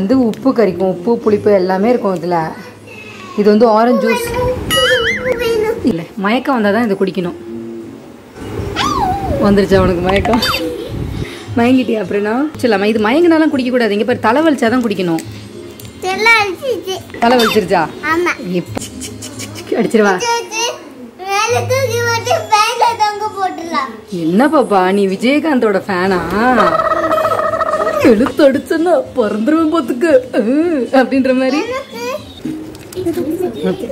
வந்து உப்பு கறிக்கும் உப்பு புளிப்பு எல்லாமே இருக்கும் இதில் இது வந்து ஆரஞ்சு ஜூஸ் இல்லை மயக்கம் வந்தால் தான் இதை குடிக்கணும் வந்துருச்சா உனக்கு மயக்கம் மயங்கிட்டியா அப்படின்னா சொல்லலாமா இது மயங்கினாலும் குடிக்கக்கூடாது இங்கே பாரு தலை வலிச்சா தான் குடிக்கணும் எல்லாம் அழிச்சிச்சு தலை வலிச்சிருச்சா ஆமா இப்போ அடிச்சிருவா வச்சு மேல தூக்கி போட்டு பேங்க்ல தொங்க போட்டுடலாம் என்ன பாப்பா நீ விஜயகாந்தோட ஃபேனா எழுத்து அடிச்சன்னா பிறந்துருவேன் பார்த்துக்க அஹ், அப்படின்ற மாதிரி Okay.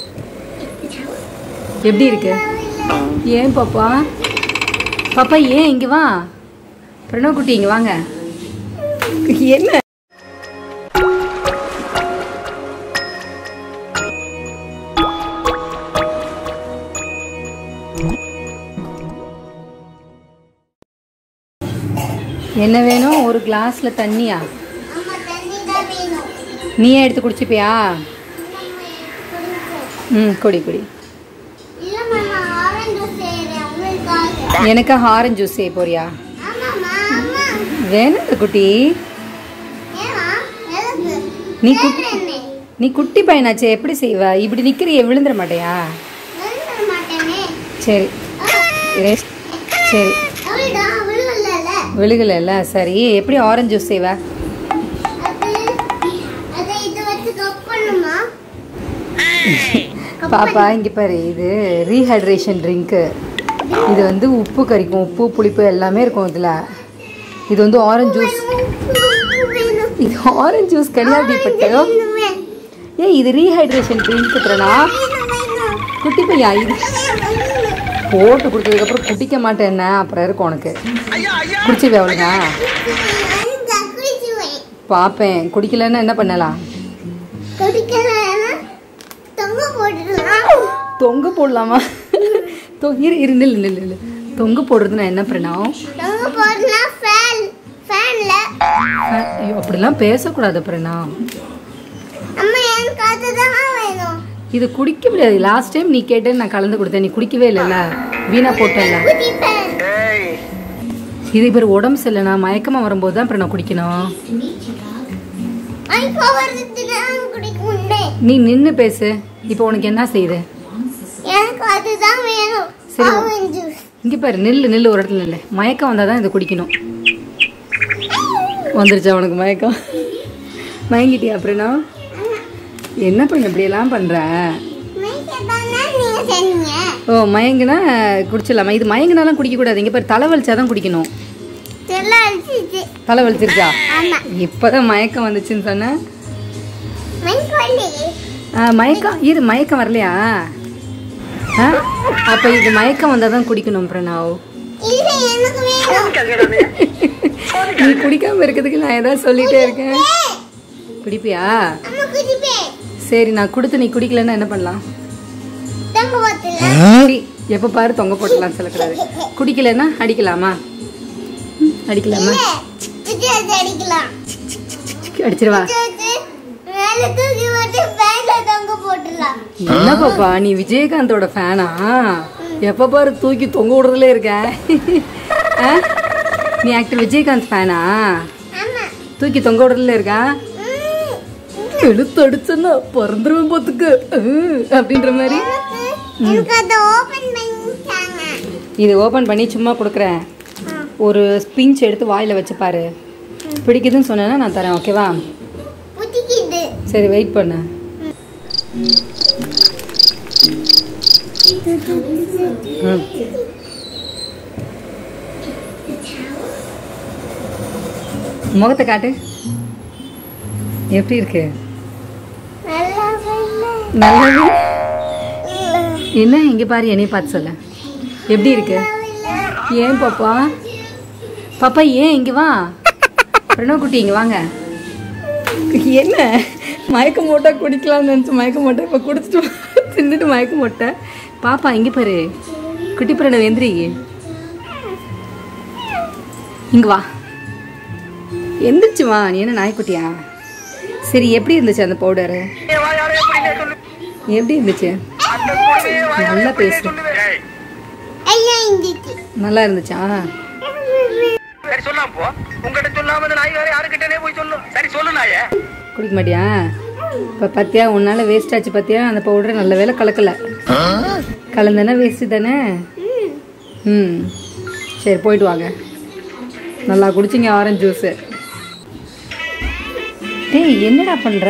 எப்படி இருக்கு ஏன் பாப்பா பாப்பா ஏன் இங்க வா பிரணவ் குட்டி இங்க வாங்க என்ன என்ன வேணும் ஒரு கிளாஸ்ல தண்ணியா ஆமா தண்ணி தான் வேணும் நீயே எடுத்து குடிச்சுப்பியா ம் குடி குடி இல்லம்மா நான் ஆரஞ்சு செய்யறேன் உங்களுக்காக எனக்கு ஆரஞ்சு ஜூஸ் செய்ய போறியா ஆமாம்மா ஆமா வேணும் குட்டி ஏமா எதுக்கு நீ குட்டி கேக்குறேனே. நீ குட்டி பையனாச்சே எப்படி செய்வ இப்படி நிக்கிறிய விழுந்துட மாட்டியா விழுந்துட மாட்டேனே சரி இரு. சரி அவள்தான் விழுவலல்ல விழுகலைல்ல சரி எப்படி ஆரஞ்சு ஜூஸ் செய்வ அது அதை இது வச்சு கப் பண்ணுமா பாப்பா இங்க பாரு இது ரீஹைட்ரேஷன் ட்ரிங்க்கு இது வந்து உப்பு கறிக்கும் உப்பு புளிப்பு எல்லாமே இருக்கும் இதுல இது வந்து ஆரஞ்சு ஜூஸ் வேணும் இது ஆரஞ்சு ஜூஸ் கிடையாது இப்பட்டோ வேணுமே. ஏய் இது ரீஹைட்ரேஷன் ட்ரிங்க் பிரணா வேணும், வேணும். குட்டி பையா இது வேணும். போட்டு கொடுத்ததுக்கப்புறம் குடிக்க மாட்டேன் அப்புறம் இருக்கும் உனக்கு குடிச்சிருவே அவளுங்க அந்த குடிச்சுவேன். பார்ப்பேன் குடிக்கலன்னா என்ன பண்ணலாம் குடிக்கலைன்னா தொங்க போட்டுடலாம். தொங்க போடலாமா தொ இரு இரு நில்லு நில்லு நில்லு தொங்க போடுறதுன்னா என்ன பிரணவ் தொங்க போடலாம் fan. fanல. ஐயோ அப்படிலாம் பேசக்கூடாது பிரணவ் அம்மா, எனக்கு அதுதான் வேணும். இது குடிக்க முடியாது லாஸ்ட் டைம் நீ கேட்டேன்னு நான் கலந்து கொடுத்தேன் நீ குடிக்கவே இல்லைல்ல வீணா போட்டல குடிப்பேன். இது இப்போ உடம்பு சரியில்லைனா மயக்கமாக வரும்போது தான் அப்புறம் நான் குடிக்கணும் இப்போ வரதுக்கு தான் குடிக்க முடியும். நீ நின்று பேசு இப்போ உனக்கு என்ன செய்யுது எனக்கு அதுதான் வேணும் சரி. ஆரஞ்சு ஜூஸ் இங்கே பாரு நில்லு நில்லு ஒரு இடத்துல நில்லு மயக்கம் வந்தால் தான் இதை குடிக்கணும் வந்துருச்சா உனக்கு மயக்கம் மயங்கிட்டியா அப்படின்னா என்ன பண்ண இப்படியெல்லாம் பண்ணுற மேய்க்கத்தானே நீங்க செஞ்சீங்க ஓ மயங்குனா குடிச்சிடலாமா இது மயங்கினாலாம் குடிக்கக்கூடாது இங்கே பாரு தலை வலிச்சா தான் குடிக்கணும் எல்லாம் அழிச்சிச்சு தலை வலிச்சிருச்சா ஆமா இப்போதான் மயக்கம் வந்துச்சுன்னு சொன்னேன் மைக்கோலி ஆ, மயக்கம் இரு மயக்கம் வரலையா ஆ அப்போ இது மயக்கம் வந்தால் தான் குடிக்கணும் பிரணாவ் இல்ல எனக்கு வேணும் நீ குடிக்காம இருக்கிறதுக்கு நான் ஏதாவது சொல்லிட்டே இருக்கேன் குடிப்பியா அம்மா குடிப்பேன் சரி நான் கொடுத்து நீ குடிக்கலன்னா என்ன பண்ணலாம் தங்க பாத்துல சரி, எப்ப பாரு தொங்க போட்டலாம் சொல்லக்கூடாது குடிக்கலன்னா அடிக்கலாமா ம், அடிக்கலாமா விஜய் அடிக்கலாம் அடிச்சிருவா விஜய் மேல தூக்கி போட்டு பேங்க்ல தொங்க போட்டுடலாம் என்ன பாப்பா நீ விஜயகாந்தோட ஃபேனா எப்ப பாரு தூக்கி தொங்க விடுறதுல இருக்க ஆ? நீ ஆக்டர் விஜயகாந்த் ஃபேனா ஆமா தூக்கி தொங்க விடுறதுல இருக்கா ம். எழுத்து அடிச்சன்னா பிறந்துருவேன் பார்த்துக்க அஹ், அப்படின்ற மாதிரி எனக்கு- எனக்கு அதை ஓபன் பண்ணிட்டாங்க இது ஓபன் பண்ணி சும்மா கொடுக்குறேன் ஒரு பிஞ்ச் எடுத்து வாயில வச்சு பாரு பிடிக்குதுன்னு சொன்னேன்னா நான் தரேன் ஓகேவா புத்திக்கிது சரி வெயிட் பண்ணு ம். முகத்தை காட்டு எப்படி இருக்கு நல்லா இல்லை. நல்லது இல்லை. என்ன இங்க பாரு என்னைய பார்த்து சொல்ல எப்படி இருக்கு ஏன் பாப்பா பாப்பா ஏன் இங்க வா பிரணவ் குட்டி இங்க வாங்க என்ன மயக்க மோட்டா குடிக்கலாம்னு நினச்சி மயக்க மோட்டா இப்போ குடிச்சிட்டு தின்னுட்டு மயக்க மோட்டை பாப்பா இங்க பாரு குட்டி பிரணவ் எந்திரி இங்க வா எந்திரிச்சு வா நீ என்ன நாய்க்குட்டியா சரி எப்படி இருந்துச்சு அந்த பவுடரு எப்படி இருந்துச்சு நல்லா பேசு ஐயா இருந்துச்சு நல்லா இருந்துச்சா சரி சொல்லாம போ உங்ககிட்ட சொல்லாம இந்த நாய் வேற யாருக்கிட்டனே போய் சொல்லும் சரி சொல்லு நாயே குடிக்க மாட்டியா இப்போ பத்தியா உன்னால வேஸ்ட் ஆச்சு பத்தியா அந்த பவுடரை நல்ல வேலை கலக்கல கலந்தனா வேஸ்ட்டு தானே ம் சரி போயிட்டு வாங்க நல்லா குடிச்சிங்க ஆரஞ்சு ஜூஸு டேய் என்னடா பண்ற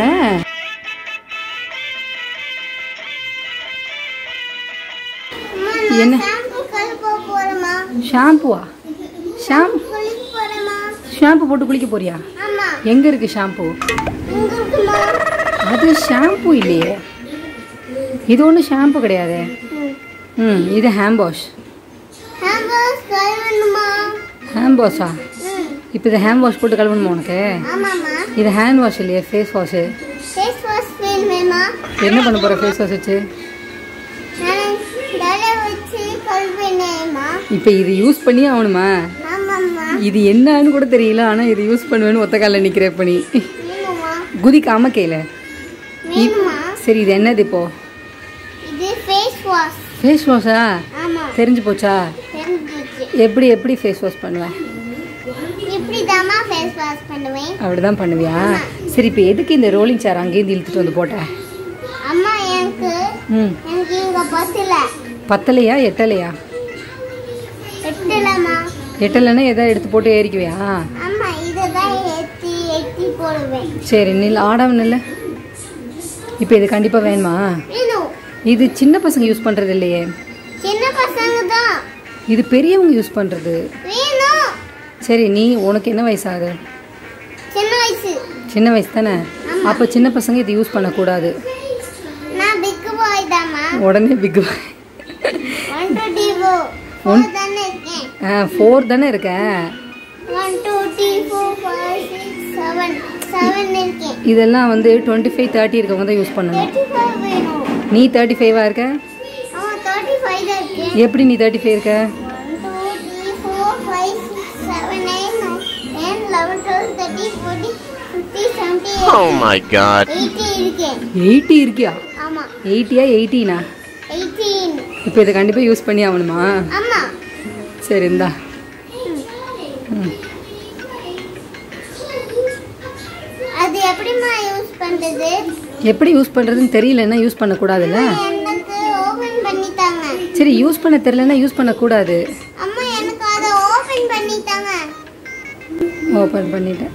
அம்மா, என்ன? நான் ஷாம்பு கழுவ போறேம்மா ஷாம்புவா ஷாம்பு குளிக்க போறேம்மா ஷாம்பு போட்டு குளிக்க போறியா ஆமா எங்க இருக்கு ஷாம்பு இங்க இருக்குமா அது ஷாம்பு இல்லையே இது ஒன்றும் ஷாம்பு கிடையாது ம் இது ஹேண்ட் வாஷ் ஹேண்ட் வாஷ் கழுவணுமா ஹேண்ட் வாஷா ம் இப்போ இது ஹேண்ட் வாஷ் போட்டு கழுவணுமா உனக்கு ஆமாம்மா இது ஹேண்ட் வாஷ் இல்லையே ஃபேஸ் வாஷு ஃபேஸ் வாஷ் வேணுமேம்மா என்ன பண்ண போகிற ஃபேஸ் வாஷ் வச்சு நான் தலை வச்சு கழுவினேம்மா இப்போ இது யூஸ் பண்ணி ஆகணுமா ஆமாம்மா இது என்னன்னு கூட தெரியல ஆனால் இது யூஸ் பண்ணுவேன்னு ஒத்த காலில் நிற்கிற பண்ணி வேணுமா குதிக்காம கையில் வேணுமா சரி இது என்னது இப்போ இது ஃபேஸ் வாஷ் ஃபேஸ் வாஷா ஆமா தெரிஞ்சு போச்சா தெரிஞ்சிச்சு எப்படி எப்படி ஃபேஸ் வாஷ் பண்ணுவேன் இப்படி தாம்மா ஃபேஸ் வாஷ் பண்ணுவேன் அப்படிதான் பண்ணுவியா சரி இப்போ எதுக்கு இந்த ரோலிங் சேர் அங்கேருந்து இழுத்துட்டு வந்து போட்ட அம்மா எனக்கு ம் எனக்கு இங்க பத்தல பத்தலையா எட்டலையா எட்டலம்மா எட்டலைன்னா எதாவது எடுத்து போட்டு ஏறிக்குவியா அம்மா இதுதான் ஏத்தி ஏத்தி போடுவேன் சரி நில் ஆடாம நில்ல இப்போ இது கண்டிப்பாக வேணுமா வேணும் இது சின்ன பசங்க யூஸ் பண்ணுறது இல்லையே சின்ன பசங்க தான் இது பெரியவங்க யூஸ் பண்ணுறது வேணும் சரி நீ உனக்கு என்ன வயசாகுது சின்ன வயசு சின்ன வயசு தானே அப்போ சின்ன பசங்க இது யூஸ் பண்ணக்கூடாது நான் பிக் பாய் தாம்மா உடனே big one two D four தானே இருக்கேன் ஃபோர் தானே இருக்க one two three four five six seven seven இருக்கேன் இதெல்லாம் வந்து டுவெண்ட்டி ஃபைவ் தேர்ட்டி இருக்கவங்க தான் யூஸ் பண்ணணும் தேர்ட்டி ஃபைவ் வேணும் நீ தேர்ட்டி ஃபைவாக இருக்க ஆமாம் தேர்ட்டி ஃபைவ் தான் இருக்கேன் எப்படி நீ தேர்ட்டி ஃபைவ் இருக்க one two three four five six seven eight nine ten eleven twelve thirty forty fifty seventy Oh my god. Eighty இருக்கேன் எயிட்டி இருக்கியா ஆமாம் எயிட்டியா எயிட்டினா எயிட்டீன் இப்போ இதை கண்டிப்பாக யூஸ் பண்ணி ஆகணுமா ஆமாம் சரி இந்தா ம் அது எப்படிம்மா யூஸ் பண்ணுறது எப்படி யூஸ் பண்ணுறதுன்னு தெரியலன்னா யூஸ் பண்ணக்கூடாதுல்ல எனக்கு ஓபன் பண்ணித்தாங்க சரி யூஸ் பண்ண தெரியலன்னா யூஸ் பண்ணக்கூடாது அம்மா எனக்கு அதை ஓபன் பண்ணித்தாங்க ஓப்பன் பண்ணிட்டேன்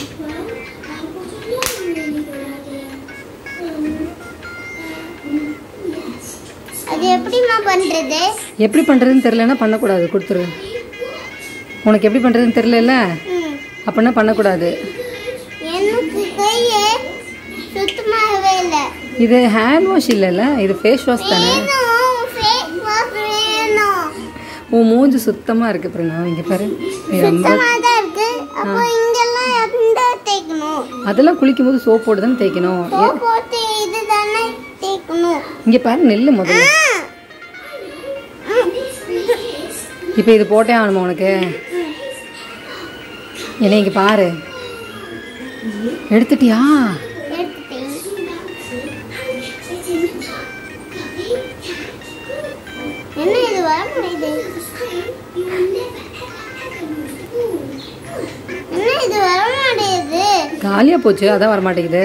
அது எப்படிம்மா பண்ணுறது எப்படி பண்ணுறதுன்னு தெரியலன்னா பண்ணக்கூடாது கொடுத்துரு உனக்கு எப்படி பண்ணுறதுன்னு தெரியலல்ல ம் அப்படின்னா பண்ணக்கூடாது எனக்கு கையே சுத்தமாகவே இல்லை இது ஹேண்ட் வாஷ் இல்லைல்ல இது ஃபேஸ் வாஷ் தானே வேணும் ஃபேஸ் வாஷ் வேணும் உன் மூஞ்சி சுத்தமாக இருக்கு பிரணா இங்கே பாரு நீ ரொம்ப சுத்தமாக தான் இருக்கு அப்போ இங்கெல்லாம் எந்த தேய்க்கணும் அதெல்லாம் குளிக்கும்போது சோப் போட்டு தானே தேய்க்கணும் சோப் போட்டு இது தானே தேய்க்கணும் இங்கே பாரு நெல்லு முதல்ல ஆ. ம். இப்போ இது போட்டே ஆகணுமா உனக்கு என்ன இங்கே பாரு எடுத்துட்டியா எடுத்துட்டேன் என்ன இது வர முடியுது என்ன இது வர மாட்டேங்குது காலியாக போச்சு அதான் வர மாட்டேங்குது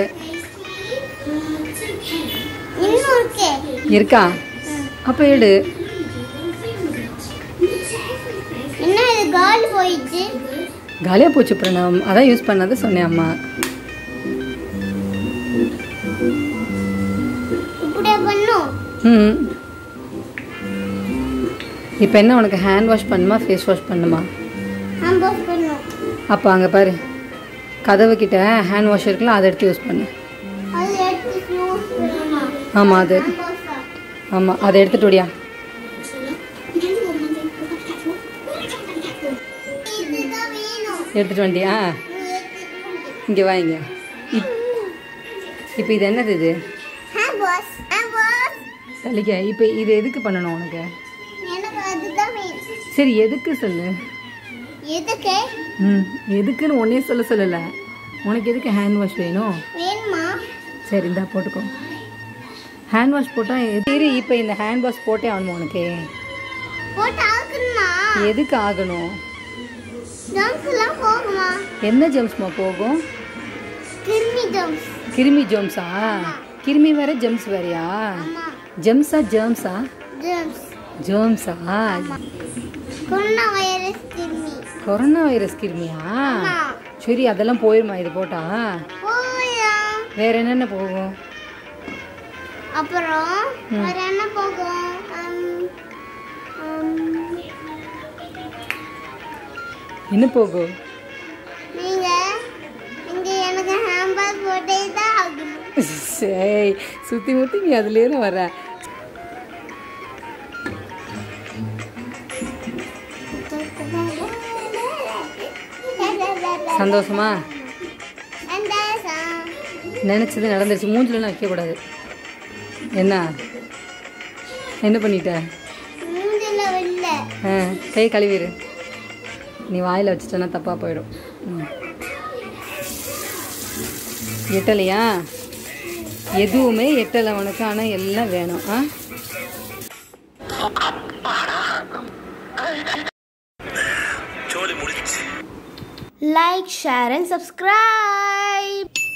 இன்னும் இருக்கே இருக்கா அப்போ எடு என்ன இது காலி போயிடுச்சு காலியாக போச்சு பிரணம் அதான் யூஸ் பண்ணாத சொன்னேன் அம்மா இப்படியா பண்ணும் ம் இப்போ என்ன உனக்கு ஹேண்ட் வாஷ் பண்ணுமா ஃபேஸ் வாஷ் பண்ணுமா ஹாம்பஸ் பண்ணும் அப்போ அங்கே பாரு கதவு கிட்ட ஹேண்ட் வாஷ் இருக்குல்ல அதை எடுத்து யூஸ் பண்ணு அது எடுத்து யூஸ் பண்ணுமா ஆமாம் அது ஹாம்பஸா ஆமாம் அதை எடுத்துட்டு ஓடியா இதுதான் வேணும் எடுத்துட்டு வண்டியா இங்கே வாங்க இப்போ இது என்னது இது ஹாம்பஸ் ஹாம்பஸ் தள்ளிக்க இப்போ இது எதுக்கு பண்ணணும் உனக்கு எனக்கு அதுதான் வேணும் சரி எதுக்கு சொல்லு எதுக்கு ம் எதுக்குன்னு ஒன்னே சொல்ல சொல்லலை உனக்கு எதுக்கு ஹேண்ட் வாஷ் வேணும் வேணுமா சரி இந்தா போட்டுக்கோ ஹேண்ட் வாஷ் போட்டால் சரி இப்போ இந்த ஹேண்ட் வாஷ் போட்டே ஆகணுமா உனக்கு போட்டு ஆக்கணுமா எதுக்கு ஆகணும் ஜம்ஸ் எல்லாம் போகுமா என்ன ஜெம்ஸ்மா போகும் கிருமி ஜம்ஸ் கிருமி ஜெம்ஸா கிருமி வேற ஜெம்ஸ் வேறயா ஆமா ஜெம்ஸா ஜெர்ம்ஸா ஜம்ஸ் ஜெர்ம்ஸா கொரோனா வைரஸ் கிருமி கொரோனா வைரஸ் கிருமியா ஆமா சரி அதெல்லாம் போயிருமா இது போட்டா போயா வேற என்னென்ன போகும் அப்புறம் வேற என்ன போகும் உம், உம், என்ன போகும் நீங்க இங்க எனக்கு ஹேம்பர் போட்டே தான் ஆகணும் சரி சுத்தி முத்தி நீ அதுலயே தான் வர சந்தோஷமா சந்தோஷம் நினைச்சது நடந்துருச்சு மூஞ்சிலலாம் வைக்கக்கூடாது என்ன என்ன பண்ணிட்ட மூஞ்சில இல்ல ஆ கை கழுவிடு நீ வாயில் வச்சிட்டனா தப்பாக போயிடும் ம். எட்டலையா எதுவுமே எட்டலை உனக்கு ஆனால் எல்லாம் வேணும் ஆ சோலி முடிச்சு like share and subscribe